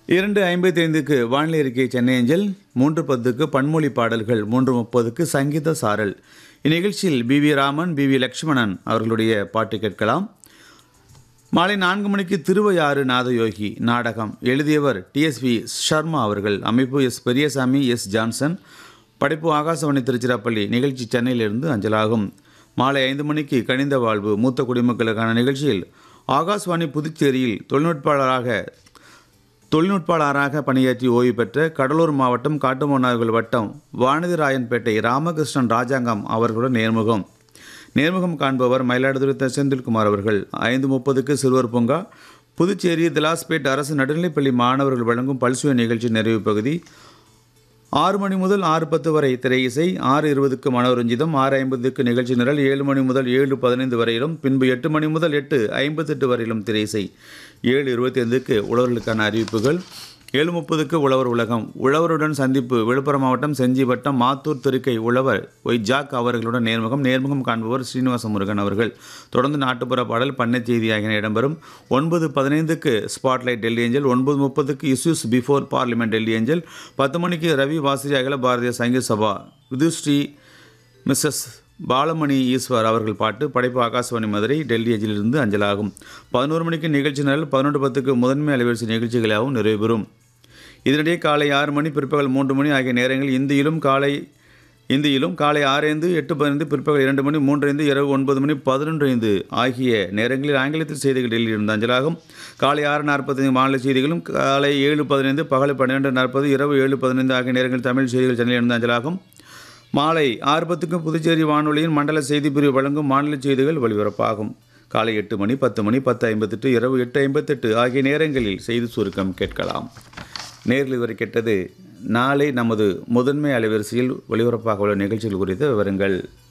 இரண்டு ஐம்பத்தி ஐந்துக்கு வானிலை அறிக்கை சென்னை அஞ்சல் மூன்று பத்துக்கு பன்மொழி பாடல்கள் மூன்று முப்பதுக்கு சங்கீத சாரல் இந்நிகழ்ச்சியில் P V Raman P V Lakshmanan அவர்களுடைய பாட்டு கேட்கலாம் மாலை நான்கு மணிக்கு திருவையாறு நாதயோகி நாடகம் எழுதியவர் டிஎஸ்வி சர்மா அவர்கள் அமைப்பு எஸ் பெரியசாமி எஸ் ஜான்சன் படைப்பு ஆகாசவாணி திருச்சிராப்பள்ளி நிகழ்ச்சி சென்னையிலிருந்து அஞ்சலாகும் மாலை ஐந்து மணிக்கு கனிந்த வாழ்வு மூத்த குடிமக்களுக்கான நிகழ்ச்சியில் ஆகாசவாணி புதுச்சேரியில் தொழில்நுட்பாளராக தொழில்நுட்பாளராக பணியாற்றி ஓய்வு பெற்ற கடலூர் மாவட்டம் காட்டுமன்னார்கள் வட்டம் வானதிராயன்பேட்டை ராமகிருஷ்ணன் ராஜாங்கம் அவர்களுடன் நேர்முகம் நேர்முகம் காண்பவர் மயிலாடுதுறை த. செந்தில்குமார் அவர்கள் ஐந்து முப்பதுக்கு சிறுவர் பூங்கா புதுச்சேரி திலாஸ்பேட் அரசு நடுநிலைப்பள்ளி மாணவர்கள் வழங்கும் பல்சுவை நிகழ்ச்சி நிறைவு பகுதி ஆறு மணி முதல் ஆறு பத்து வரை திரை இசை ஆறு இருபதுக்கு மனோரஞ்சிதம் ஆறு ஐம்பதுக்கு நிகழ்ச்சி நிரல் ஏழு மணி முதல் ஏழு பதினைந்து வரையிலும் பின்பு எட்டு மணி முதல் எட்டு ஐம்பத்தெட்டு வரையிலும் திரை இசை ஏழு இருபத்தி ஐந்துக்கு உழவர்களுக்கான அறிவிப்புகள் ஏழு முப்பதுக்கு உழவர் உலகம் உழவருடன் சந்திப்பு விழுப்புரம் மாவட்டம் செஞ்சி வட்டம் மாத்தூர் திருக்கை உழவர் ஒய் ஜாக் அவர்களுடன் நேர்முகம் நேர்முகம் காண்பவர் ஸ்ரீனிவாச முருகன் அவர்கள் தொடர்ந்து நாட்டுப்புற பாடல் பண்ணை செய்தி ஆகியன இடம்பெறும் ஒன்பது பதினைந்துக்கு ஸ்பாட்லைட் டெல்லி ஏஞ்சல் ஒன்பது முப்பதுக்கு இஸ்யூஸ் பிஃபோர் பார்லிமெண்ட் டெல்லி ஏஞ்சல் பத்து மணிக்கு ரவி வாசிரி அகில பாரதிய சங்கீத சபா விதுஸ்ரீ மிஸ்ஸஸ் பாலமணி ஈஸ்வர் அவர்கள் பாட்டு படைப்பு ஆகாசவாணி மதுரை டெல்லி அஞ்சிலிருந்து அஞ்சலாகும் பதினோரு மணிக்கு நிகழ்ச்சி நாள் பதினொன்று பத்துக்கு முதன்மை அலைவரிசை நிகழ்ச்சிகளாகவும் நிறைவு பெறும் இதனிடையே காலை ஆறு மணி பிற்பகல் மூன்று மணி ஆகிய நேரங்களில் இந்தியிலும் காலை இந்தியிலும் காலை ஆறு ஐந்து எட்டு பதினைந்து பிற்பகல் இரண்டு மணி மூன்று ஐந்து இரவு ஒன்பது மணி பதினொன்று ஐந்து ஆகிய நேரங்களில் ஆங்கிலத்தில் செய்திகள் டெல்லியில் இருந்து அஞ்சலாகும் காலை ஆறு நாற்பத்தைந்து மாநில செய்திகளும் காலை ஏழு பதினைந்து பகல் பன்னிரெண்டு நாற்பது இரவு ஏழு பதினைந்து ஆகிய நேரங்களில் தமிழ் செய்திகள் சென்னையில் இருந்து அஞ்சலாகும் மாலை ஆறு பத்துக்கும் புதுச்சேரி வானொலியின் மண்டல செய்தி பிரிவு வழங்கும் மாநில செய்திகள் ஒலிபரப்பாகும் காலை எட்டு மணி பத்து மணி பத்து ஐம்பத்தெட்டு இரவு எட்டு ஐம்பத்தெட்டு ஆகிய நேரங்களில் செய்தி சுருக்கம் கேட்கலாம் நேரில் இதுவரை கேட்டது நாளை நமது முதன்மை அலைவரிசையில் ஒலிபரப்பாக உள்ள நிகழ்ச்சிகள் குறித்த விவரங்கள்